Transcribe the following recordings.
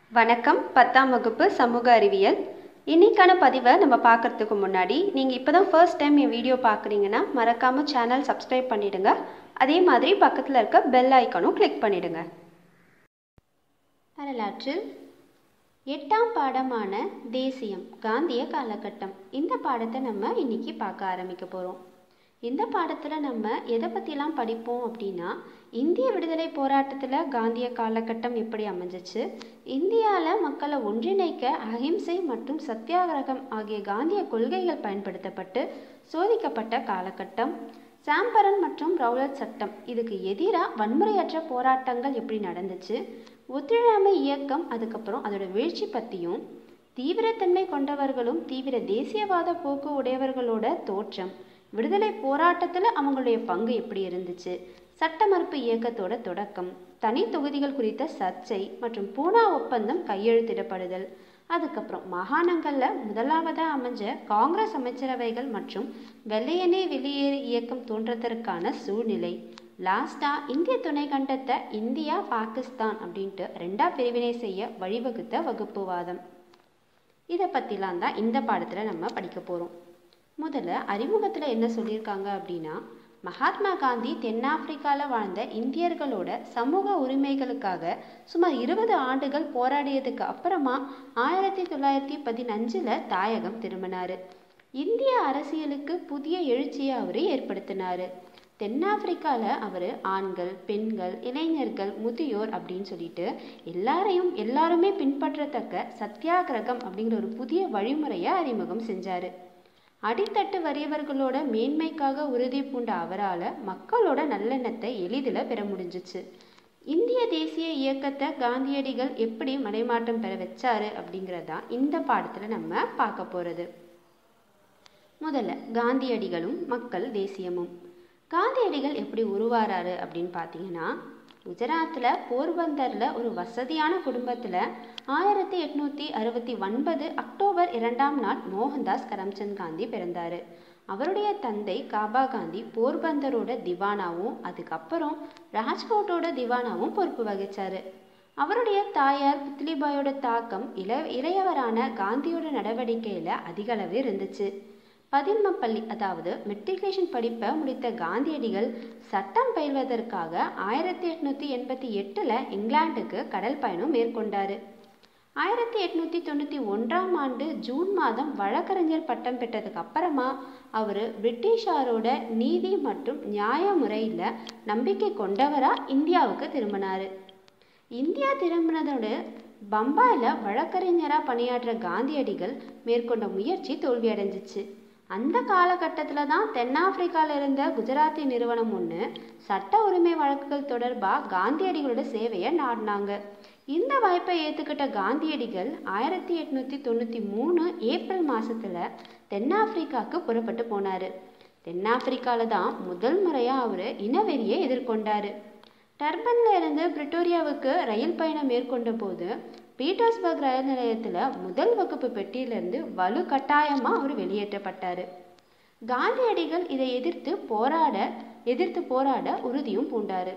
வணக்கம் பத்தாம் வகுப்பு சமூக அறிவியல் இன்னைக்கான பதிவை நம்ம பார்க்கறதுக்கு முன்னாடி நீங்கள் இப்போ தான் ஃபர்ஸ்ட் டைம் என் வீடியோ பார்க்குறீங்கன்னா மறக்காமல் சேனல் சப்ஸ்கிரைப் பண்ணிடுங்க அதே மாதிரி பக்கத்தில் இருக்க பெல் ஐக்கானும் கிளிக் பண்ணிடுங்க வரலாற்றில் எட்டாம் பாடமான தேசியம் காந்திய காலகட்டம் இந்த பாடத்தை நம்ம இன்னைக்கு பார்க்க ஆரம்பிக்க போகிறோம் இந்த பாடத்தில் நம்ம எதை பற்றிலாம் படிப்போம் அப்படின்னா இந்திய விடுதலை போராட்டத்தில் காந்திய காலகட்டம் எப்படி அமைஞ்சிச்சு இந்தியாவில் மக்களை ஒன்றிணைக்க அஹிம்சை மற்றும் சத்தியாகிரகம் ஆகிய காந்திய கொள்கைகள் பயன்படுத்தப்பட்டு சோதிக்கப்பட்ட காலகட்டம் சாம்பரன் மற்றும் ரவுலட் சட்டம் இதுக்கு எதிராக வன்முறையற்ற போராட்டங்கள் எப்படி நடந்துச்சு ஒத்துழையாமை இயக்கம் அதுக்கப்புறம் அதோட வீழ்ச்சி பற்றியும் தீவிரத்தன்மை கொண்டவர்களும் தீவிர தேசியவாத போக்கு உடையவர்களோட தோற்றம் விடுதலை போராட்டத்தில் அவங்களுடைய பங்கு எப்படி இருந்துச்சு சட்ட மறுப்பு இயக்கத்தோட தொடக்கம் தனி தொகுதிகள் குறித்த சர்ச்சை மற்றும் பூனா ஒப்பந்தம் கையெழுத்திடப்படுதல் அதுக்கப்புறம் மாகாணங்களில் முதலாவதாக அமைஞ்ச காங்கிரஸ் அமைச்சரவைகள் மற்றும் வெள்ளையனே வெளியேறு இயக்கம் தோன்றதற்கான சூழ்நிலை லாஸ்டா இந்திய துணை கண்டத்தை இந்தியா பாகிஸ்தான் அப்படின்ட்டு ரெண்டா பிரிவினை செய்ய வழிவகுத்த வகுப்புவாதம் இதை பற்றிலாம் தான் இந்த பாடத்தில் நம்ம படிக்க போகிறோம் முதல்ல அறிமுகத்தில் என்ன சொல்லியிருக்காங்க அப்படின்னா மகாத்மா காந்தி தென்னாப்பிரிக்காவில் வாழ்ந்த இந்தியர்களோட சமூக உரிமைகளுக்காக சுமார் இருபது ஆண்டுகள் போராடியதுக்கு அப்புறமா ஆயிரத்தி தொள்ளாயிரத்தி பதினஞ்சில் தாயகம் திரும்பினார் இந்திய அரசியலுக்கு புதிய எழுச்சியை அவர் ஏற்படுத்தினார் தென்னாப்பிரிக்காவில் அவர் ஆண்கள் பெண்கள் இளைஞர்கள் முதியோர் அப்படின்னு சொல்லிட்டு எல்லாரையும் எல்லாருமே பின்பற்றத்தக்க சத்தியாகிரகம் அப்படிங்கிற ஒரு புதிய வழிமுறையை அறிமுகம் செஞ்சார் அடித்தட்டு வறியவர்களோட மேன்மைக்காக உறுதி பூண்ட அவரால் மக்களோட நல்லெண்ணத்தை எளிதில் பெற முடிஞ்சிச்சு இந்திய தேசிய இயக்கத்தை காந்தியடிகள் எப்படி மடைமாற்றம் பெற வச்சாரு அப்படிங்கிறதான் இந்த பாடத்தில் நம்ம பார்க்க போகிறது முதல்ல காந்தியடிகளும் மக்கள் தேசியமும் காந்தியடிகள் எப்படி உருவாராரு அப்படின்னு பார்த்தீங்கன்னா குஜராத்தில் போர்பந்தரில் ஒரு வசதியான குடும்பத்தில் ஆயிரத்தி எட்நூற்றி அறுபத்தி ஒன்பது அக்டோபர் இரண்டாம் நாள் மோகன்தாஸ் கரம்சந்த் காந்தி பிறந்தார் அவருடைய தந்தை காபா காந்தி போர்பந்தரோட திவானாவும் அதுக்கப்புறம் ராஜ்கோட்டோட திவானாவும் பொறுப்பு வகிச்சார் அவருடைய தாயார் புத்லிபாயோட தாக்கம் இள இளையவரான காந்தியோட நடவடிக்கையில் அதிகளவு இருந்துச்சு பதின்ம பள்ளி அதாவது மெட்ரிகுலேஷன் படிப்பை முடித்த காந்தியடிகள் சட்டம் பயில்வதற்காக ஆயிரத்தி எட்நூற்றி எண்பத்தி எட்டில் இங்கிலாந்துக்கு கடல் பயணம் மேற்கொண்டார் ஆயிரத்தி எட்நூற்றி தொண்ணூற்றி ஒன்றாம் ஆண்டு ஜூன் மாதம் வழக்கறிஞர் பட்டம் பெற்றதுக்கு அப்புறமா அவர் பிரிட்டிஷாரோட நீதி மற்றும் நியாய முறையில் நம்பிக்கை கொண்டவராக இந்தியாவுக்கு திரும்பினார் இந்தியா திரும்பினதோட பம்பாயில் வழக்கறிஞராக பணியாற்ற காந்தியடிகள் மேற்கொண்ட முயற்சி தோல்வியடைஞ்சிச்சு அந்த காலகட்டத்தில் தான் தென்னாப்பிரிக்காவில் இருந்த குஜராத்தி நிறுவனம் ஒன்று சட்ட உரிமை வழக்குகள் தொடர்பாக காந்தியடிகளோட சேவையை நாடினாங்க இந்த வாய்ப்பை ஏற்றுக்கிட்ட காந்தியடிகள் ஆயிரத்தி எட்நூற்றி தொண்ணூற்றி மூணு ஏப்ரல் மாதத்தில் தென்னாப்பிரிக்காவுக்கு புறப்பட்டு போனார் தென்னாப்பிரிக்காவில் தான் முதல் முறையாக அவர் இனவெறியை எதிர்கொண்டார் டர்பனில் இருந்து பிரிட்டோரியாவுக்கு ரயில் பயணம் மேற்கொண்ட போது பீட்டர்ஸ்பர்க் ரயில் நிலையத்தில் முதல் வகுப்பு பெட்டியிலிருந்து வலு கட்டாயமாக அவர் வெளியேற்றப்பட்டார் காந்தியடிகள் இதை எதிர்த்து போராட எதிர்த்து போராட உறுதியும் பூண்டார்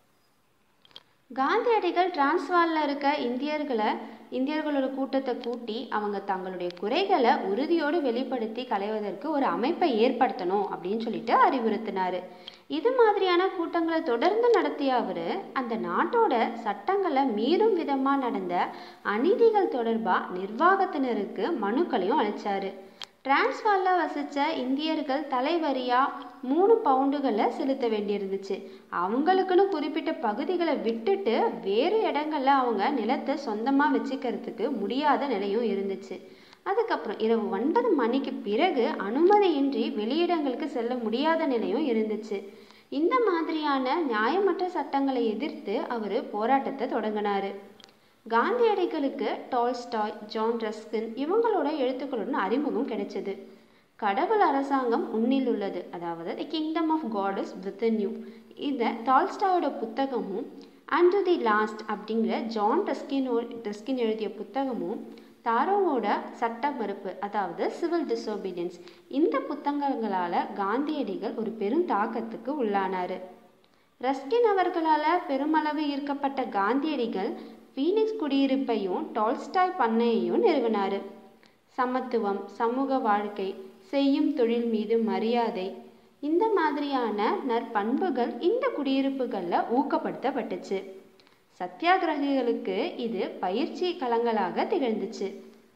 காந்தியடிகள் டிரான்ஸ்வாலில் இருக்க இந்தியர்களை இந்தியர்களோட கூட்டத்தை கூட்டி அவங்க தங்களுடைய குறைகளை உறுதியோடு வெளிப்படுத்தி களைவதற்கு ஒரு அமைப்பை ஏற்படுத்தணும் அப்படின்னு சொல்லிட்டு அறிவுறுத்தினார் இது மாதிரியான கூட்டங்களை தொடர்ந்து நடத்திய அவர் அந்த நாட்டோட சட்டங்களை மீறும் விதமாக நடந்த அநீதிகள் தொடர்பாக நிர்வாகத்தினருக்கு மனுக்களையும் அளித்தார் டிரான்ஸ்வாலில் வசித்த இந்தியர்கள் தலைவரியாக மூணு பவுண்டுகளை செலுத்த வேண்டியிருந்துச்சு அவங்களுக்குன்னு குறிப்பிட்ட பகுதிகளை விட்டுட்டு வேறு இடங்களில் அவங்க நிலத்தை சொந்தமாக வச்சுக்கிறதுக்கு முடியாத நிலையும் இருந்துச்சு அதுக்கப்புறம் இரவு ஒன்பது மணிக்கு பிறகு அனுமதியின்றி வெளியிடங்களுக்கு செல்ல முடியாத நிலையும் இருந்துச்சு இந்த மாதிரியான நியாயமற்ற சட்டங்களை எதிர்த்து அவர் போராட்டத்தை தொடங்கினார் காந்தியடிகளுக்கு டால்ஸ்டாய் ஜான் ரஸ்கின் இவங்களோட எழுத்துக்களுடன் அறிமுகம் கிடைச்சது கடவுள் அரசாங்கம் உன்னில் உள்ளது அதாவது the kingdom of God is within you இந்த டால்ஸ்டாயோட புத்தகமும் அண்ட் டு தி லாஸ்ட் அப்படிங்கிற ஜான் ரஸ்கினோ ரஸ்கின் எழுதிய புத்தகமும் தாரோவோட சட்ட மறுப்பு அதாவது சிவில் டிசோபீடியன்ஸ் இந்த புத்தகங்களால் காந்தியடிகள் ஒரு பெரும் தாக்கத்துக்கு உள்ளானார் ரஸ்கின் அவர்களால் பெருமளவு ஈர்க்கப்பட்ட காந்தியடிகள் பீனிக்ஸ் குடியிருப்பையும் டால்ஸ்டாய் பண்ணையையும் நிறுவினார் சமத்துவம் சமூக வாழ்க்கை செய்யும் தொழில் மீது மரியாதை இந்த மாதிரியான நற்பண்புகள் இந்த குடியிருப்புகளில் ஊக்கப்படுத்தப்பட்டுச்சு சத்தியாகிரகிகளுக்கு இது பயிற்சி களங்களாக திகழ்ந்துச்சு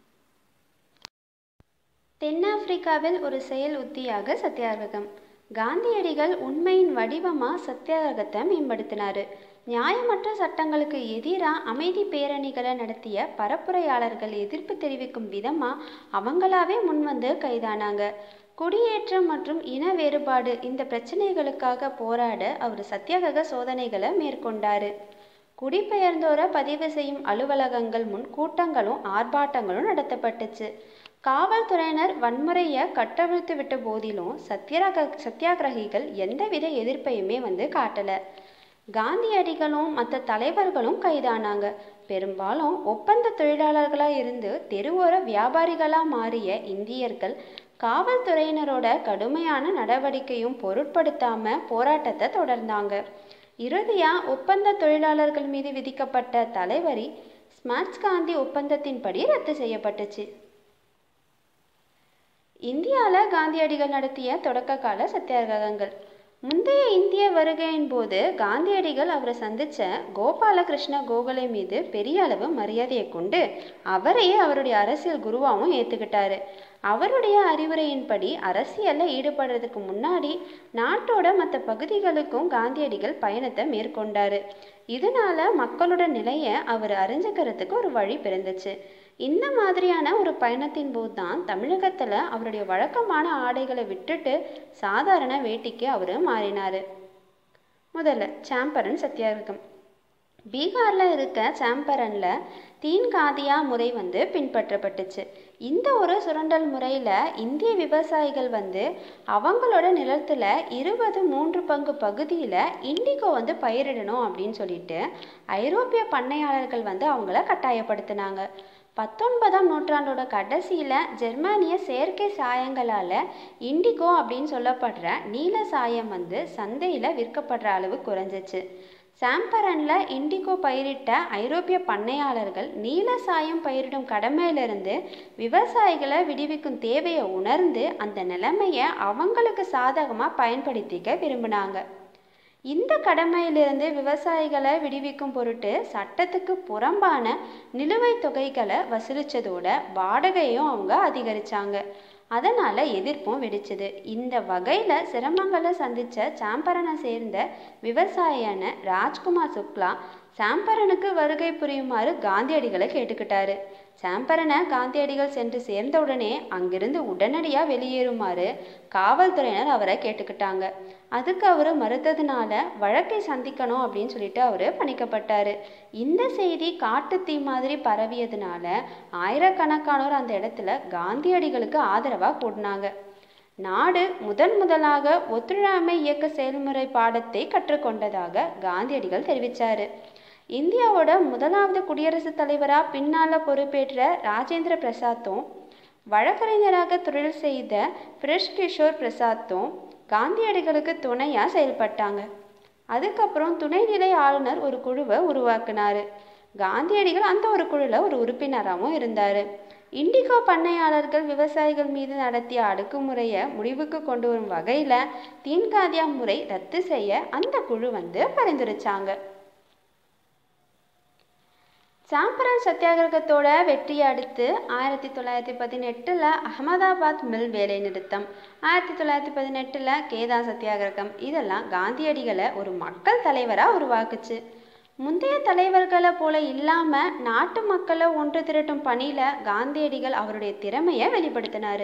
தென்னாப்பிரிக்காவில் ஒரு செயல் உத்தியாக சத்தியாகிரகம் காந்தியடிகள் உண்மையின் வடிவமாக சத்தியாகிரகத்தை மேம்படுத்தினார் நியாயமற்ற சட்டங்களுக்கு எதிராக அமைதி பேரணிகளை நடத்திய பரப்புரையாளர்கள் எதிர்ப்பு தெரிவிக்கும் விதமாக அவங்களாவே முன்வந்து கைதானாங்க குடியேற்றம் மற்றும் இன வேறுபாடு இந்த பிரச்சனைகளுக்காக போராட அவர் சத்தியாகிரக சோதனைகளை மேற்கொண்டார் குடிபெயர்ந்தோரை பதிவு செய்யும் அலுவலகங்கள் முன் கூட்டங்களும் ஆர்ப்பாட்டங்களும் நடத்தப்பட்டுச்சு காவல்துறையினர் வன்முறையை கட்டவிழ்த்து விட்ட போதிலும் சத்தியாக சத்தியாகிரகிகள் எந்தவித எதிர்ப்பையுமே வந்து காட்டலை காந்தியடிகளும் மற்ற தலைவர்களும் கைதானாங்க பெரும்பாலும் ஒப்பந்த தொழிலாளர்களாக இருந்து தெருவோர வியாபாரிகளாக மாறிய இந்தியர்கள் காவல்துறையினரோட கடுமையான நடவடிக்கையும் பொருட்படுத்தாம போராட்டத்தை தொடர்ந்தாங்க இறுதியா ஒப்பந்த தொழிலாளர்கள் மீது விதிக்கப்பட்ட தலைவரி ஸ்மார்ட்ஸ் காந்தி ஒப்பந்தத்தின்படி ரத்து செய்யப்பட்டுச்சு இந்தியாவில் காந்தியடிகள் நடத்திய தொடக்க கால சத்தியாகிரகங்கள் முந்தைய இந்திய வருகையின் போது காந்தியடிகள் அவரை சந்தித்த கோபாலகிருஷ்ண கோகலே மீது பெரிய அளவு மரியாதையை கொண்டு அவரையே அவருடைய அரசியல் குருவாகவும் ஏற்றுக்கிட்டாரு அவருடைய அறிவுரையின்படி அரசியலில் ஈடுபடுறதுக்கு முன்னாடி நாட்டோட மற்ற பகுதிகளுக்கும் காந்தியடிகள் பயணத்தை மேற்கொண்டாரு இதனால மக்களோட நிலையை அவர் அறிஞ்சுக்கிறதுக்கு ஒரு வழி பிறந்துச்சு இந்த மாதிரியான ஒரு பயணத்தின் போது தான் தமிழகத்தில் அவருடைய வழக்கமான ஆடைகளை விட்டுட்டு சாதாரண வேட்டிக்கு அவர் மாறினார் முதல்ல சாம்பரன் சத்தியாகிரகம் பீகாரில் இருக்க சாம்பரனில் தீன் காதியா முறை வந்து பின்பற்றப்பட்டுச்சு இந்த ஒரு சுரண்டல் முறையில் இந்திய விவசாயிகள் வந்து அவங்களோட நிலத்தில் இருபது மூன்று பங்கு பகுதியில் இண்டிகோ வந்து பயிரிடணும் அப்படின்னு சொல்லிட்டு ஐரோப்பிய பண்ணையாளர்கள் வந்து அவங்கள கட்டாயப்படுத்தினாங்க பத்தொன்பதாம் நூற்றாண்டோட கடைசியில் ஜெர்மானிய செயற்கை சாயங்களால் இண்டிகோ அப்படின்னு சொல்லப்படுற நீல சாயம் வந்து சந்தையில் விற்கப்படுற அளவு குறைஞ்சிச்சு சாம்பரனில் இண்டிகோ பயிரிட்ட ஐரோப்பிய பண்ணையாளர்கள் நீல சாயம் பயிரிடும் கடமையிலிருந்து விவசாயிகளை விடுவிக்கும் தேவையை உணர்ந்து அந்த நிலைமையை அவங்களுக்கு சாதகமாக பயன்படுத்திக்க விரும்பினாங்க இந்த கடமையிலிருந்து விவசாயிகளை விடுவிக்கும் பொருட்டு சட்டத்துக்கு புறம்பான நிலுவைத் தொகைகளை வசூலித்ததோட வாடகையும் அவங்க அதிகரித்தாங்க அதனால் எதிர்ப்பும் வெடிச்சது இந்த வகையில் சிரமங்களை சந்தித்த சாம்பரனை சேர்ந்த விவசாயியான ராஜ்குமார் சுக்லா சாம்பரனுக்கு வருகை புரியுமாறு காந்தியடிகளை கேட்டுக்கிட்டாரு சாம்பரனை காந்தியடிகள் சென்று சேர்ந்தவுடனே அங்கிருந்து உடனடியாக வெளியேறுமாறு காவல்துறையினர் அவரை கேட்டுக்கிட்டாங்க அதுக்கு அவர் மறுத்ததுனால வழக்கை சந்திக்கணும் அப்படின்னு சொல்லிட்டு அவர் பணிக்கப்பட்டார் இந்த செய்தி காட்டுத்தீ மாதிரி பரவியதுனால ஆயிரக்கணக்கானோர் அந்த இடத்துல காந்தியடிகளுக்கு ஆதரவாக கூடினாங்க நாடு முதன் முதலாக ஒத்துழையாமை இயக்க செயல்முறை பாடத்தை கற்றுக்கொண்டதாக காந்தியடிகள் தெரிவித்தார் இந்தியாவோட முதலாவது குடியரசுத் தலைவராக பின்னால் பொறுப்பேற்ற ராஜேந்திர பிரசாத்தும் வழக்கறிஞராக தொழில் செய்த பிரிஷ் கிஷோர் பிரசாத்தும் காந்தியடிகளுக்கு துணையாக செயல்பட்டாங்க அதுக்கப்புறம் துணைநிலை ஆளுநர் ஒரு குழுவை உருவாக்குனார் காந்தியடிகள் அந்த ஒரு குழுவில் ஒரு உறுப்பினராகவும் இருந்தார் இண்டிகோ பண்ணையாளர்கள் விவசாயிகள் மீது நடத்திய அடக்குமுறையை முடிவுக்கு கொண்டு வரும் வகையில் தீன்காதியா முறை ரத்து செய்ய அந்த குழு வந்து பரிந்துரைச்சாங்க சாம்பரன் சத்தியாகிரகத்தோட வெற்றியை அடுத்து ஆயிரத்தி தொள்ளாயிரத்தி பதினெட்டில் அகமதாபாத் மில் வேலை நிறுத்தம் ஆயிரத்தி தொள்ளாயிரத்தி பதினெட்டில் கேதா சத்தியாகிரகம் இதெல்லாம் காந்தியடிகளை ஒரு மக்கள் தலைவராக உருவாக்குச்சு முந்தைய தலைவர்களை போல இல்லாமல் நாட்டு மக்களை ஒன்று திரட்டும் பணியில் காந்தியடிகள் அவருடைய திறமையை வெளிப்படுத்தினார்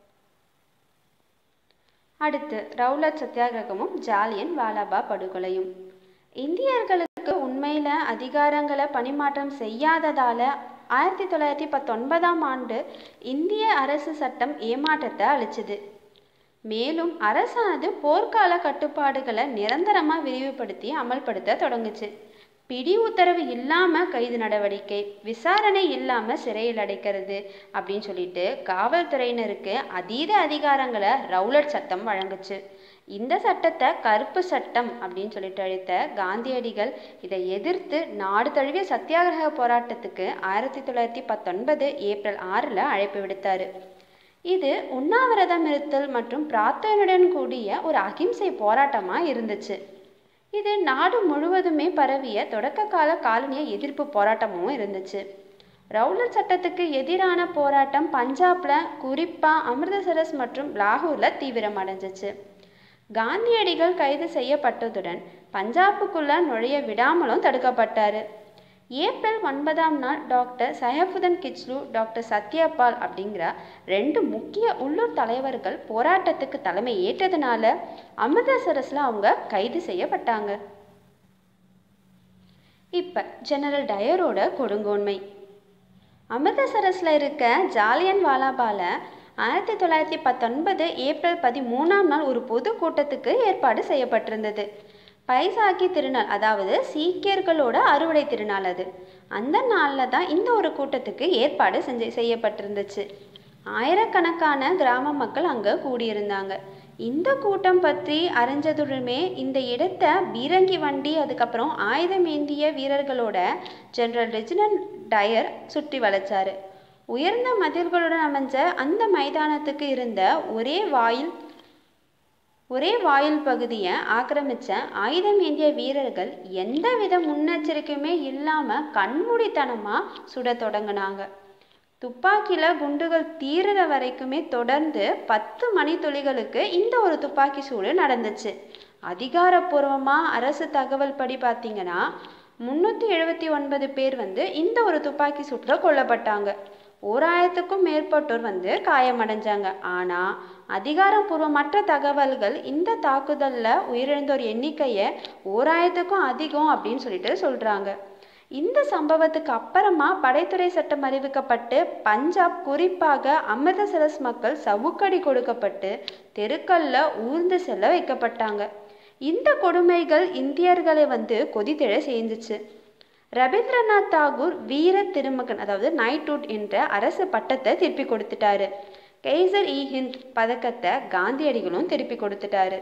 அடுத்து ரவுலட் சத்தியாகிரகமும் ஜாலியன் வாலாபா படுகொலையும் இந்தியர்களுக்கு உண்மையில் அதிகாரங்களை பணிமாற்றம் செய்யாததால் ஆயிரத்தி தொள்ளாயிரத்தி பத்தொன்பதாம் ஆண்டு இந்திய அரசு சட்டம் ஏமாற்றத்தை அளிச்சுது மேலும் அரசானது போர்க்கால கட்டுப்பாடுகளை நிரந்தரமாக விரிவுபடுத்தி அமல்படுத்த தொடங்குச்சு பிடி உத்தரவு இல்லாமல் கைது நடவடிக்கை விசாரணை இல்லாமல் சிறையில் அடைக்கிறது அப்படின்னு சொல்லிட்டு காவல்துறையினருக்கு அதீத அதிகாரங்களை ரவுலட் சட்டம் வழங்குச்சு இந்த சட்டத்தை கருப்பு சட்டம் அப்படின்னு சொல்லிட்டு அழைத்த காந்தியடிகள் இதை எதிர்த்து நாடு தழுவிய சத்தியாகிரக போராட்டத்துக்கு ஆயிரத்தி தொள்ளாயிரத்தி பத்தொன்பது ஏப்ரல் ஆறில் அழைப்பு விடுத்தார் இது உண்ணாவிரதம் இருத்தல் மற்றும் பிரார்த்தனையுடன் கூடிய ஒரு அகிம்சை போராட்டமாக இருந்துச்சு இது நாடு முழுவதுமே பரவிய தொடக்க கால காலனிய எதிர்ப்பு போராட்டமும் இருந்துச்சு ரவுலட் சட்டத்துக்கு எதிரான போராட்டம் பஞ்சாப்ல குறிப்பா அமிர்தசரஸ் மற்றும் லாகூர்ல தீவிரம் அடைஞ்சிச்சு காந்தியடிகள் கைது செய்யப்பட்டதுடன் பஞ்சாபுக்குள்ள நுழைய விடாமலும் தடுக்கப்பட்டாரு ஏப்ரல் ஒன்பதாம் நாள் டாக்டர் சையஃபுதன் கிச்லு டாக்டர் சத்யபால் அப்படிங்கிற ரெண்டு முக்கிய உள்ளூர் தலைவர்கள் போராட்டத்துக்கு தலைமை ஏற்றதுனால அமிர்தசரஸில் அவங்க கைது செய்யப்பட்டாங்க இப்போ ஜெனரல் டயரோட கொடுங்கோன்மை அமிர்தசரஸில் இருக்க ஜாலியன் வாலாபால ஆயிரத்தி தொள்ளாயிரத்தி பத்தொன்பது ஏப்ரல் பதிமூணாம் நாள் ஒரு பொது கூட்டத்துக்கு ஏற்பாடு செய்யப்பட்டிருந்தது பைசாக்கி திருநாள் அதாவது சீக்கியர்களோட அறுவடை திருநாள் அது அந்த நாளில் தான் இந்த ஒரு கூட்டத்துக்கு ஏற்பாடு செஞ்சு செய்யப்பட்டிருந்துச்சு ஆயிரக்கணக்கான கிராம மக்கள் அங்கே கூடியிருந்தாங்க இந்த கூட்டம் பற்றி அறிஞ்சதுடனே இந்த இடத்த பீரங்கி வண்டி அதுக்கப்புறம் ஆயுதம் ஏந்திய வீரர்களோட ஜெனரல் ரெஜினல் டயர் சுற்றி வளைச்சாரு உயர்ந்த மதில்களுடன் அமைஞ்ச அந்த மைதானத்துக்கு இருந்த ஒரே வாயில் ஒரே வாயில் பகுதியை ஆக்கிரமிச்ச ஆயுதம் ஏந்திய வீரர்கள் எந்தவித முன்னெச்சரிக்கையுமே இல்லாம கண்மூடித்தனமா சுட தொடங்கினாங்க துப்பாக்கியில குண்டுகள் தீர்ற வரைக்குமே தொடர்ந்து பத்து மணி துளிகளுக்கு இந்த ஒரு துப்பாக்கி சூடு நடந்துச்சு அதிகாரப்பூர்வமா அரசு தகவல் படி பார்த்தீங்கன்னா முன்னூற்றி எழுபத்தி ஒன்பது பேர் வந்து இந்த ஒரு துப்பாக்கி சூட்டில் கொல்லப்பட்டாங்க ஓராயிரத்துக்கும் மேற்பட்டோர் வந்து காயமடைஞ்சாங்க ஆனால் அதிகாரப்பூர்வமற்ற தகவல்கள் இந்த தாக்குதலில் உயிரிழந்தோர் எண்ணிக்கையை ஓராயிரத்துக்கும் அதிகம் அப்படின்னு சொல்லிட்டு சொல்கிறாங்க இந்த சம்பவத்துக்கு அப்புறமா படைத்துறை சட்டம் அறிவிக்கப்பட்டு பஞ்சாப் குறிப்பாக அமிர்தசரஸ் மக்கள் சவுக்கடி கொடுக்கப்பட்டு தெருக்கல்ல ஊர்ந்து செல்ல வைக்கப்பட்டாங்க இந்த கொடுமைகள் இந்தியர்களை வந்து கொதித்தெழ செஞ்சுச்சு ரவீந்திரநாத் தாகூர் வீர திருமகன் அதாவது நைட்வுட் என்ற அரசு பட்டத்தை திருப்பி கொடுத்துட்டாரு கெய்சர் இ ஹிந்த் பதக்கத்தை காந்தியடிகளும் திருப்பி கொடுத்துட்டாரு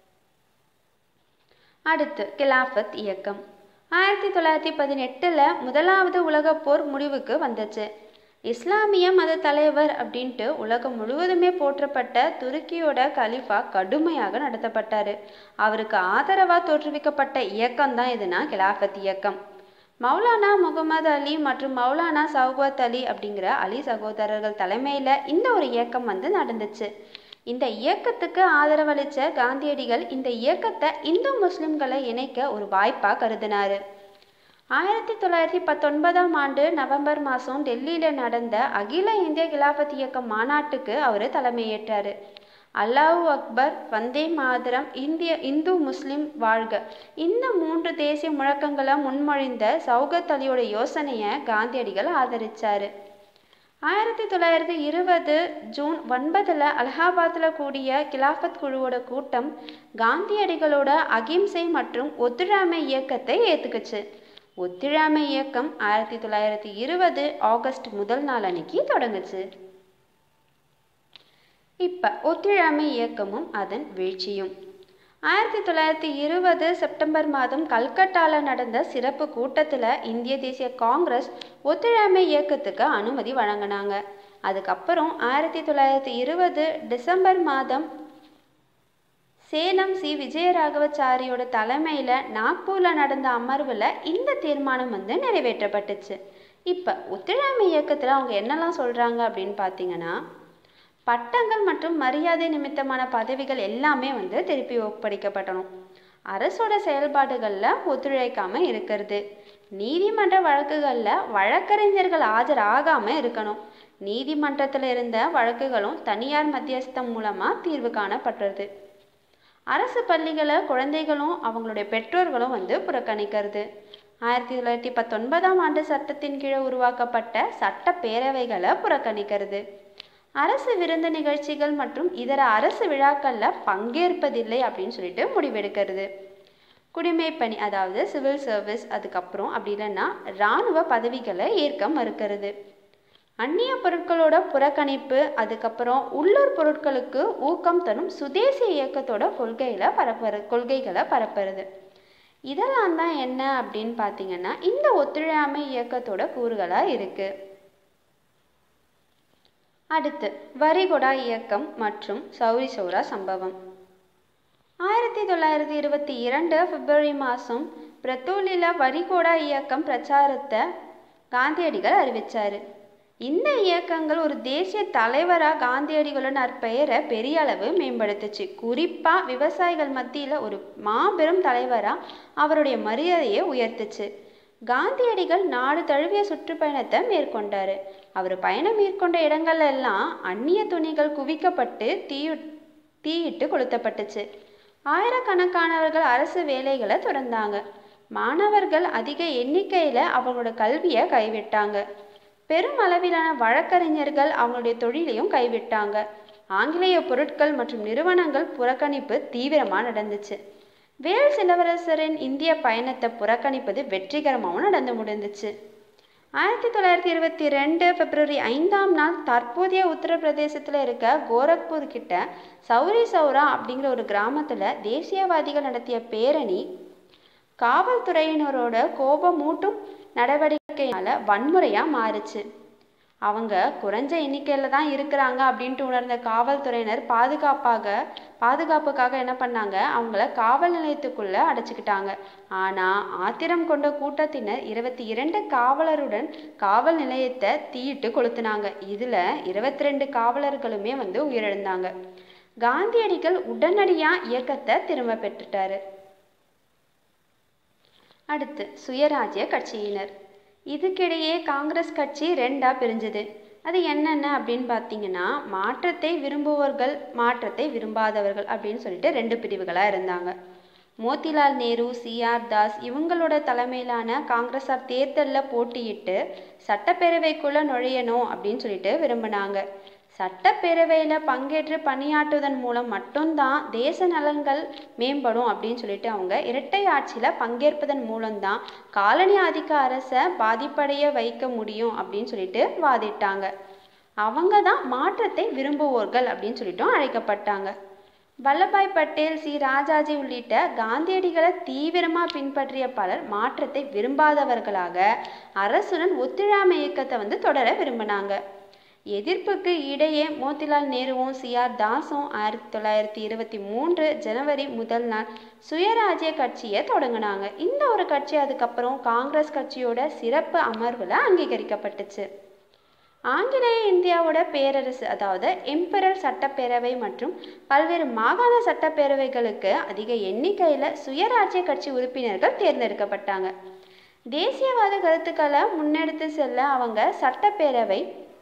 அடுத்து கிலாஃபத் இயக்கம் ஆயிரத்தி தொள்ளாயிரத்தி பதினெட்டில் முதலாவது உலகப் போர் முடிவுக்கு வந்துச்சு இஸ்லாமிய மத தலைவர் அப்படின்ட்டு உலகம் முழுவதுமே போற்றப்பட்ட துருக்கியோட கலிஃபா கடுமையாக நடத்தப்பட்டார் அவருக்கு ஆதரவாக தோற்றுவிக்கப்பட்ட இயக்கம் தான் எதுனா கிலாஃபத் இயக்கம் மௌலானா முகமது அலி மற்றும் மௌலானா சௌகத் அலி அப்படிங்கிற அலி சகோதரர்கள் தலைமையில் இந்த ஒரு இயக்கம் வந்து நடந்துச்சு இந்த இயக்கத்துக்கு ஆதரவளித்த காந்தியடிகள் இந்த இயக்கத்தை இந்து முஸ்லிம்களை இணைக்க ஒரு வாய்ப்பாக கருதினார் ஆயிரத்தி தொள்ளாயிரத்தி பத்தொன்பதாம் ஆண்டு நவம்பர் மாதம் டெல்லியில் நடந்த அகில இந்திய கிலாஃபத் இயக்கம் மாநாட்டுக்கு அவர் தலைமையேற்றார் அல்லாஹூ அக்பர் வந்தே மாதரம் இந்திய இந்து முஸ்லிம் வாழ்க இந்த மூன்று தேசிய முழக்கங்களை முன்மொழிந்த சௌகத் அலியோட யோசனையை காந்தியடிகள் ஆதரிச்சார் ஆயிரத்தி தொள்ளாயிரத்தி இருபது ஜூன் ஒன்பதில் அலகாபாத்தில் கூடிய கிலாஃபத் குழுவோட கூட்டம் காந்தியடிகளோட அகிம்சை மற்றும் ஒத்துழையாமை இயக்கத்தை ஏற்றுக்குச்சு ஒத்துழையாமை இயக்கம் ஆயிரத்தி தொள்ளாயிரத்தி இருபது ஆகஸ்ட் முதல் நாள் அன்னைக்கு தொடங்குச்சு இப்போ ஒத்துழையாமை இயக்கமும் அதன் வீழ்ச்சியும் ஆயிரத்தி தொள்ளாயிரத்தி இருபது செப்டம்பர் மாதம் கல்கட்டாவில் நடந்த சிறப்பு கூட்டத்தில் இந்திய தேசிய காங்கிரஸ் ஒத்துழையாமை இயக்கத்துக்கு அனுமதி வழங்கினாங்க அதுக்கப்புறம் ஆயிரத்தி தொள்ளாயிரத்தி இருபது டிசம்பர் மாதம் சேலம் சி விஜயராகவச்சாரியோட தலைமையில் நாக்பூரில் நடந்த அமர்வில் இந்த தீர்மானம் வந்து நிறைவேற்றப்பட்டுச்சு இப்போ ஒத்துழையாமை இயக்கத்தில் அவங்க என்னெல்லாம் சொல்கிறாங்க அப்படின்னு பார்த்தீங்கன்னா பட்டங்கள் மற்றும் மரியாதை நிமித்தமான பதவிகள் எல்லாமே வந்து திருப்பி ஒப்படைக்கப்படணும் அரசோட செயல்பாடுகளில் ஒத்துழைக்காம இருக்கிறது நீதிமன்ற வழக்குகளில் வழக்கறிஞர்கள் ஆஜராகாமல் இருக்கணும் நீதிமன்றத்தில் இருந்த வழக்குகளும் தனியார் மத்தியஸ்தம் மூலமாக தீர்வு காணப்படுறது அரசு பள்ளிகளை குழந்தைகளும் அவங்களுடைய பெற்றோர்களும் வந்து புறக்கணிக்கிறது ஆயிரத்தி தொள்ளாயிரத்தி பத்தொன்பதாம் ஆண்டு சட்டத்தின் கீழே உருவாக்கப்பட்ட சட்ட பேரவைகளை புறக்கணிக்கிறது அரசு விருந்து நிகழ்ச்சிகள் மற்றும் இதர அரசு விழாக்களில் பங்கேற்பதில்லை அப்படின்னு சொல்லிட்டு முடிவெடுக்கிறது குடிமைப்பணி அதாவது சிவில் சர்வீஸ் அதுக்கப்புறம் அப்படி இல்லைன்னா இராணுவ பதவிகளை ஏற்க மறுக்கிறது அந்நிய பொருட்களோட புறக்கணிப்பு அதுக்கப்புறம் உள்ளூர் பொருட்களுக்கு ஊக்கம் தரும் சுதேசி இயக்கத்தோட கொள்கைகளை பரப்புறது கொள்கைகளை பரப்புறது இதெல்லாம் தான் என்ன அப்படின்னு பார்த்தீங்கன்னா இந்த ஒத்துழையாமை இயக்கத்தோட கூறுகளாக இருக்குது அடுத்து வரிகொடா இயக்கம் மற்றும் சௌரி சௌரா சம்பவம் ஆயிரத்தி தொள்ளாயிரத்தி இருபத்தி இரண்டு பிப்ரவரி மாதம் பிரத்தூலில் வரிகோடா இயக்கம் பிரச்சாரத்தை காந்தியடிகள் அறிவித்தார் இந்த இயக்கங்கள் ஒரு தேசிய தலைவராக காந்தியடிகளோட நற்பெயரை பெரிய அளவு மேம்படுத்துச்சு குறிப்பாக விவசாயிகள் மத்தியில் ஒரு மாபெரும் தலைவராக அவருடைய மரியாதையை உயர்த்துச்சு காந்தியடிகள் நாடு தழுவிய சுற்றுப்பயணத்தை மேற்கொண்டார் அவர் பயணம் மேற்கொண்ட இடங்கள் எல்லாம் அந்நிய துணிகள் குவிக்கப்பட்டு தீயு தீயிட்டு கொளுத்தப்பட்டுச்சு ஆயிரக்கணக்கானவர்கள் அரசு வேலைகளை தொடர்ந்தாங்க மாணவர்கள் அதிக எண்ணிக்கையில் அவங்களோட கல்வியை கைவிட்டாங்க பெரும் அளவிலான வழக்கறிஞர்கள் அவங்களுடைய தொழிலையும் கைவிட்டாங்க ஆங்கிலேய பொருட்கள் மற்றும் நிறுவனங்கள் புறக்கணிப்பு தீவிரமாக நடந்துச்சு வேல் இளவரசரின் இந்திய பயணத்தை புறக்கணிப்பது வெற்றிகரமாகவும் நடந்து முடிந்துச்சு ஆயிரத்தி தொள்ளாயிரத்தி இருபத்தி ரெண்டு பிப்ரவரி ஐந்தாம் நாள் தற்போதைய உத்தரப்பிரதேசத்தில் இருக்க கோரக்பூர் கிட்ட சௌரி சௌரா அப்படிங்கிற ஒரு கிராமத்தில் தேசியவாதிகள் நடத்திய பேரணி காவல்துறையினரோட கோபமூட்டும் நடவடிக்கையால் வன்முறையாக மாறுச்சு அவங்க குறைஞ்ச எண்ணிக்கையில் தான் இருக்கிறாங்க அப்படின்ட்டு உணர்ந்த காவல்துறையினர் பாதுகாப்பாக பாதுகாப்புக்காக என்ன பண்ணாங்க அவங்கள காவல் நிலையத்துக்குள்ளே அடைச்சிக்கிட்டாங்க ஆனால் ஆத்திரம் கொண்ட கூட்டத்தினர் இருபத்தி இரண்டு காவலருடன் காவல் நிலையத்தை தீயிட்டு கொளுத்துனாங்க இதில் இருபத்தி ரெண்டு காவலர்களுமே வந்து உயிரிழந்தாங்க காந்தியடிகள் உடனடியாக இயக்கத்தை திரும்ப பெற்றுட்டாரு அடுத்து சுயராஜ்ய கட்சியினர் இதுக்கிடையே காங்கிரஸ் கட்சி ரெண்டா பிரிஞ்சுது அது என்னென்ன அப்படின்னு பார்த்தீங்கன்னா மாற்றத்தை விரும்புவர்கள் மாற்றத்தை விரும்பாதவர்கள் அப்படின்னு சொல்லிட்டு ரெண்டு பிரிவுகளாக இருந்தாங்க மோத்திலால் நேரு சிஆர் தாஸ் இவங்களோட தலைமையிலான காங்கிரஸார் தேர்தலில் போட்டியிட்டு சட்டப்பேரவைக்குள்ளே நுழையணும் அப்படின்னு சொல்லிட்டு விரும்பினாங்க சட்டப்பேரவையில் பங்கேற்று பணியாற்றுவதன் மூலம் மட்டும்தான் தேச நலன்கள் மேம்படும் அப்படின்னு சொல்லிட்டு அவங்க இரட்டை ஆட்சியில் பங்கேற்பதன் மூலம்தான் காலனி ஆதிக்க அரசை பாதிப்படைய வைக்க முடியும் அப்படின்னு சொல்லிட்டு வாதிட்டாங்க அவங்க தான் மாற்றத்தை விரும்புவோர்கள் அப்படின்னு சொல்லிட்டும் அழைக்கப்பட்டாங்க வல்லபாய் பட்டேல் சி ராஜாஜி உள்ளிட்ட காந்தியடிகளை தீவிரமாக பின்பற்றிய பலர் மாற்றத்தை விரும்பாதவர்களாக அரசுடன் ஒத்துழையாமை இயக்கத்தை வந்து தொடர விரும்பினாங்க எதிர்ப்புக்கு இடையே மோத்திலால் நேருவும் சிஆர் தாஸும் ஆயிரத்தி தொள்ளாயிரத்தி இருபத்தி மூன்று ஜனவரி முதல் நாள் சுயராஜ்ய கட்சியை தொடங்கினாங்க இந்த ஒரு கட்சி அதுக்கப்புறம் காங்கிரஸ் கட்சியோட சிறப்பு அமர்வில் அங்கீகரிக்கப்பட்டுச்சு ஆங்கிலேய இந்தியாவோட பேரரசு அதாவது எம்பரர் சட்டப்பேரவை மற்றும் பல்வேறு மாகாண சட்டப்பேரவைகளுக்கு அதிக எண்ணிக்கையில் சுயராஜ்ய கட்சி உறுப்பினர்கள் தேர்ந்தெடுக்கப்பட்டாங்க தேசியவாத கருத்துக்களை முன்னெடுத்து செல்ல அவங்க சட்டப்பேரவை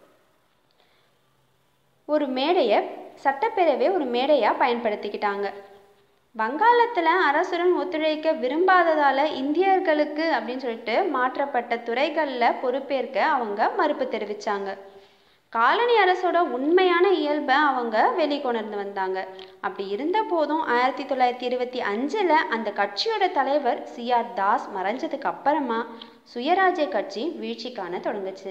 ஒரு மேடையை சட்டப்பேரவை ஒரு மேடையாக பயன்படுத்திக்கிட்டாங்க வங்காளத்தில் அரசுடன் ஒத்துழைக்க விரும்பாததால் இந்தியர்களுக்கு அப்படின்னு சொல்லிட்டு மாற்றப்பட்ட துறைகளில் பொறுப்பேற்க அவங்க மறுப்பு தெரிவித்தாங்க காலனி அரசோட உண்மையான இயல்பை அவங்க வெளிக்கொணர்ந்து வந்தாங்க அப்படி இருந்த போதும் ஆயிரத்தி தொள்ளாயிரத்தி இருபத்தி அஞ்சில் அந்த கட்சியோட தலைவர் சிஆர் தாஸ் மறைஞ்சதுக்கு அப்புறமா சுயராஜ்ய கட்சி வீழ்ச்சி காண தொடங்குச்சு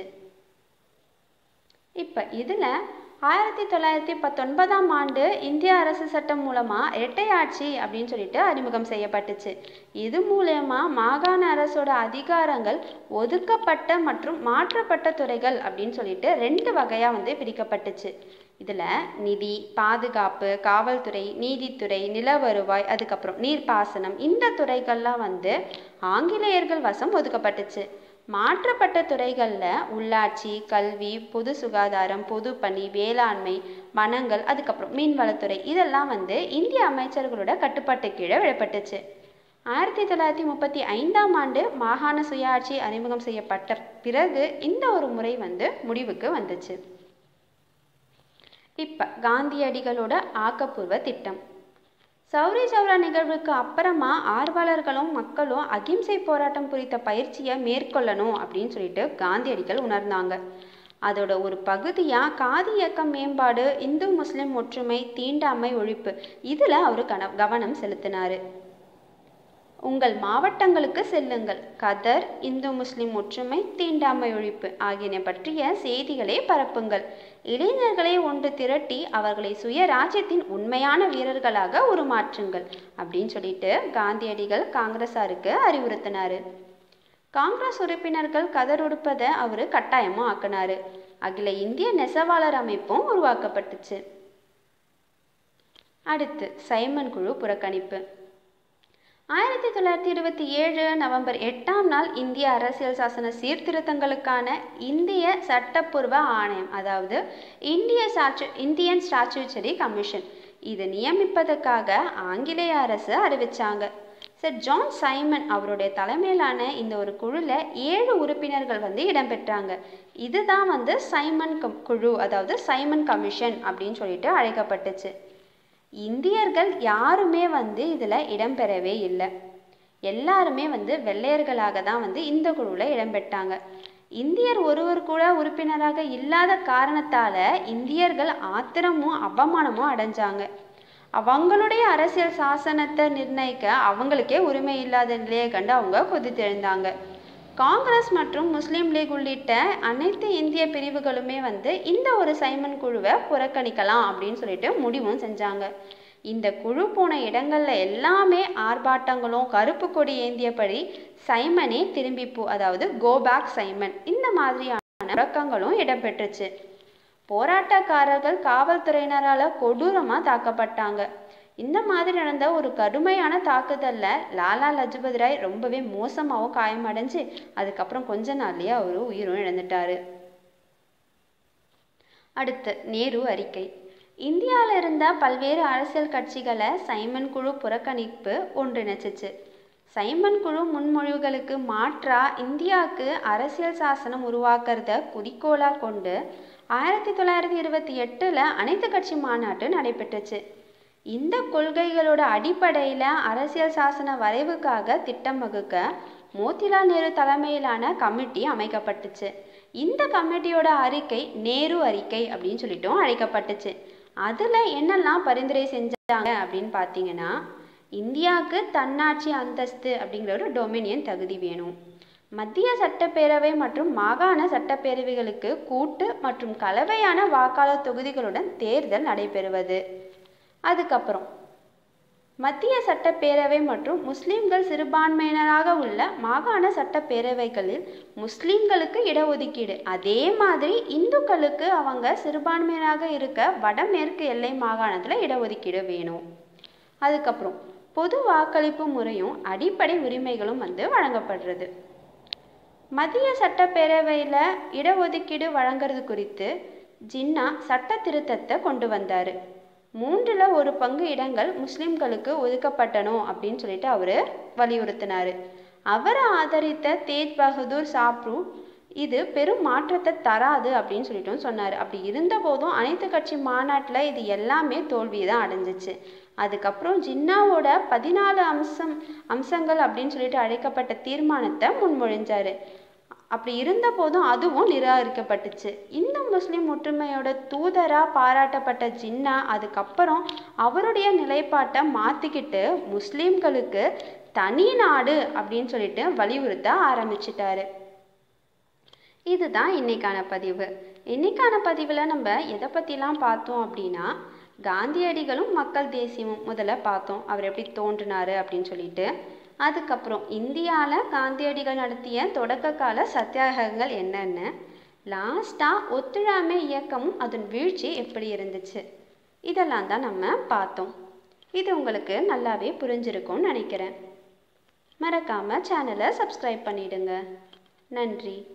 இப்போ இதில் ஆயிரத்தி தொள்ளாயிரத்தி பத்தொன்பதாம் ஆண்டு இந்திய அரசு சட்டம் மூலமாக இரட்டை ஆட்சி அப்படின்னு சொல்லிட்டு அறிமுகம் செய்யப்பட்டுச்சு இது மூலயமா மாகாண அரசோட அதிகாரங்கள் ஒதுக்கப்பட்ட மற்றும் மாற்றப்பட்ட துறைகள் அப்படின்னு சொல்லிட்டு ரெண்டு வகையாக வந்து பிரிக்கப்பட்டுச்சு இதில் நிதி பாதுகாப்பு காவல்துறை நீதித்துறை நில வருவாய் அதுக்கப்புறம் நீர்ப்பாசனம் இந்த துறைகள்லாம் வந்து ஆங்கிலேயர்கள் வசம் ஒதுக்கப்பட்டுச்சு மாற்றப்பட்ட துறைகளில் உள்ளாட்சி கல்வி பொது சுகாதாரம் பொதுப்பணி வேளாண்மை வனங்கள் அதுக்கப்புறம் மீன்வளத்துறை இதெல்லாம் வந்து இந்திய அமைச்சர்களோட கட்டுப்பாட்டு கீழே விடப்பட்டுச்சு ஆயிரத்தி தொள்ளாயிரத்தி முப்பத்தி ஐந்தாம் ஆண்டு மாகாண சுயாட்சி அறிமுகம் செய்யப்பட்ட பிறகு இந்த ஒரு முறை வந்து முடிவுக்கு வந்துச்சு இப்போ காந்தியடிகளோட ஆக்கப்பூர்வ திட்டம் சௌரி சௌரா நிகழ்வுக்கு அப்புறமா ஆர்வலர்களும் மக்களும் அகிம்சை போராட்டம் குறித்த பயிற்சியை மேற்கொள்ளணும் அப்படின்னு சொல்லிட்டு காந்தியடிகள் உணர்ந்தாங்க அதோட ஒரு பகுதியாக காதி இயக்கம் மேம்பாடு இந்து முஸ்லிம் ஒற்றுமை தீண்டாமை ஒழிப்பு இதில் அவர் கன கவனம் செலுத்தினார் உங்கள் மாவட்டங்களுக்கு செல்லுங்கள் கதர் இந்து முஸ்லிம் ஒற்றுமை தீண்டாமை ஒழிப்பு ஆகியன பற்றிய செய்திகளை பரப்புங்கள் இளைஞர்களை ஒன்று திரட்டி அவர்களை சுயராஜ்யத்தின் உண்மையான வீரர்களாக உருமாற்றுங்கள் அப்படின்னு சொல்லிட்டு காந்தியடிகள் காங்கிரஸாருக்கு அறிவுறுத்தினாரு காங்கிரஸ் உறுப்பினர்கள் கதர் உடுப்பதை அவர் கட்டாயமும் ஆக்கினாரு அகில இந்திய நெசவாளர் அமைப்பும் உருவாக்கப்பட்டுச்சு அடுத்து சைமன் குழு புறக்கணிப்பு ஆயிரத்தி தொள்ளாயிரத்தி இருபத்தி ஏழு நவம்பர் எட்டாம் நாள் இந்திய அரசியல் சாசன சீர்திருத்தங்களுக்கான இந்திய சட்டப்பூர்வ ஆணையம் அதாவது இந்திய சாச்சு இந்தியன் ஸ்டாச்சுச்சரி கமிஷன் இது நியமிப்பதற்காக ஆங்கிலேய அரசு அறிவிச்சாங்க சர் ஜான் சைமன் அவருடைய தலைமையிலான இந்த ஒரு குழுல ஏழு உறுப்பினர்கள் வந்து இடம்பெற்றாங்க இதுதான் வந்து சைமன் குழு அதாவது சைமன் கமிஷன் அப்படின்னு சொல்லிட்டு அழைக்கப்பட்டுச்சு இந்தியர்கள் யாருமே வந்து இதில் இடம்பெறவே இல்லை எல்லாருமே வந்து வெள்ளையர்களாக தான் வந்து இந்த குழுவில் இடம்பெற்றாங்க இந்தியர் ஒருவர் கூட உறுப்பினராக இல்லாத காரணத்தால் இந்தியர்கள் ஆத்திரமும் அவமானமும் அடைஞ்சாங்க அவங்களுடைய அரசியல் சாசனத்தை நிர்ணயிக்க அவங்களுக்கே உரிமை இல்லாத நிலையை கண்டு அவங்க கொதித்தெழுந்தாங்க காங்கிரஸ் மற்றும் முஸ்லீம் லீக் உள்ளிட்ட அனைத்து இந்திய பிரிவுகளுமே வந்து இந்த ஒரு சைமன் குழுவை புறக்கணிக்கலாம் அப்படின்னு சொல்லிட்டு முடிவும் செஞ்சாங்க இந்த குழு போன இடங்கள்ல எல்லாமே ஆர்ப்பாட்டங்களும் கருப்பு கொடி ஏந்தியபடி சைமனே திரும்பி போ அதாவது கோபேக் சைமன் இந்த மாதிரியான முழக்கங்களும் இடம்பெற்றுச்சு போராட்டக்காரர்கள் காவல்துறையினரால் கொடூரமாக தாக்கப்பட்டாங்க இந்த மாதிரி நடந்த ஒரு கடுமையான தாக்குதல்ல லாலா லஜபதி ராய் ரொம்பவே மோசமாகவும் காயமடைஞ்சு அதுக்கப்புறம் கொஞ்ச நாள்லயே அவரு உயிரும் இழந்துட்டாரு அடுத்து நேரு அறிக்கை இந்தியாவில் இருந்த பல்வேறு அரசியல் கட்சிகளை சைமன் குழு புறக்கணிப்பு ஒன்றிணைச்சிச்சு சைமன் குழு முன்மொழிவுகளுக்கு மாற்றா இந்தியாவுக்கு அரசியல் சாசனம் உருவாக்குறத குறிக்கோளா கொண்டு ஆயிரத்தி தொள்ளாயிரத்தி இருபத்தி எட்டுல அனைத்து கட்சி மாநாட்டு நடைபெற்றுச்சு இந்த கொள்கைகளோட அடிப்படையில் அரசியல் சாசன வரைவுக்காக திட்டம் வகுக்க மோதிலால் நேரு தலைமையிலான கமிட்டி அமைக்கப்பட்டுச்சு இந்த கமிட்டியோட அறிக்கை நேரு அறிக்கை அப்படின்னு சொல்லிட்டும் அழைக்கப்பட்டுச்சு அதில் என்னெல்லாம் பரிந்துரை செஞ்சாங்க அப்படின்னு பார்த்தீங்கன்னா இந்தியாவுக்கு தன்னாட்சி அந்தஸ்து அப்படிங்கிற ஒரு டொமினியன் தகுதி வேணும் மத்திய சட்டப்பேரவை மற்றும் மாகாண சட்டப்பேரவைகளுக்கு கூட்டு மற்றும் கலவையான வாக்காளர் தொகுதிகளுடன் தேர்தல் நடைபெறுவது அதுக்கப்புறம் மத்திய சட்டப்பேரவை மற்றும் முஸ்லிம்கள் சிறுபான்மையினராக உள்ள மாகாண சட்டப்பேரவைகளில் முஸ்லிம்களுக்கு இடஒதுக்கீடு அதே மாதிரி இந்துக்களுக்கு அவங்க சிறுபான்மையினராக இருக்க வடமேற்கு எல்லை மாகாணத்தில் இடஒதுக்கீடு வேணும் அதுக்கப்புறம் பொது வாக்களிப்பு முறையும் அடிப்படை உரிமைகளும் வந்து வழங்கப்படுறது மத்திய சட்டப்பேரவையில் இடஒதுக்கீடு வழங்குறது குறித்து ஜின்னா சட்ட திருத்தத்தை கொண்டு வந்தார் மூன்றில் ஒரு பங்கு இடங்கள் முஸ்லிம்களுக்கு ஒதுக்கப்பட்டணும் அப்படின்னு சொல்லிட்டு அவர் வலியுறுத்தினார் அவரை ஆதரித்த தேஜ் பகதூர் சாப்ரு இது பெரும் மாற்றத்தை தராது அப்படின்னு சொல்லிட்டும் சொன்னார் அப்படி இருந்த போதும் அனைத்து கட்சி மாநாட்டில் இது எல்லாமே தோல்வி தான் அடைஞ்சிச்சு அதுக்கப்புறம் ஜின்னாவோட பதினாலு அம்சம் அம்சங்கள் அப்படின்னு சொல்லிட்டு அழைக்கப்பட்ட தீர்மானத்தை முன்மொழிஞ்சாரு அப்படி இருந்த போதும் அதுவும் நிராகரிக்கப்பட்டுச்சு இந்த முஸ்லிம் ஒற்றுமையோட தூதரா பாராட்டப்பட்ட ஜின்னா அதுக்கப்புறம் அவருடைய நிலைப்பாட்டை மாத்திக்கிட்டு முஸ்லிம்களுக்கு தனி நாடு அப்படின்னு சொல்லிட்டு வலியுறுத்த ஆரம்பிச்சிட்டாரு இதுதான் இன்னைக்கான பதிவு இன்னைக்கான பதிவில் நம்ம எதை பற்றிலாம் பார்த்தோம் அப்படின்னா காந்தியடிகளும் மக்கள் தேசியமும் முதல்ல பார்த்தோம் அவர் எப்படி தோன்றினாரு அப்படின்னு சொல்லிட்டு அதுக்கப்புறம் இந்தியாவில் காந்தியடிகள் நடத்திய தொடக்க கால சத்தியாகிரகங்கள் என்னென்ன லாஸ்ட்டாக ஒத்துழாமை இயக்கமும் அதன் வீழ்ச்சி எப்படி இருந்துச்சு இதெல்லாம் தான் நம்ம பார்த்தோம் இது உங்களுக்கு நல்லாவே புரிஞ்சிருக்கும்னு நினைக்கிறேன் மறக்காமல் சேனலை சப்ஸ்கிரைப் பண்ணிடுங்க நன்றி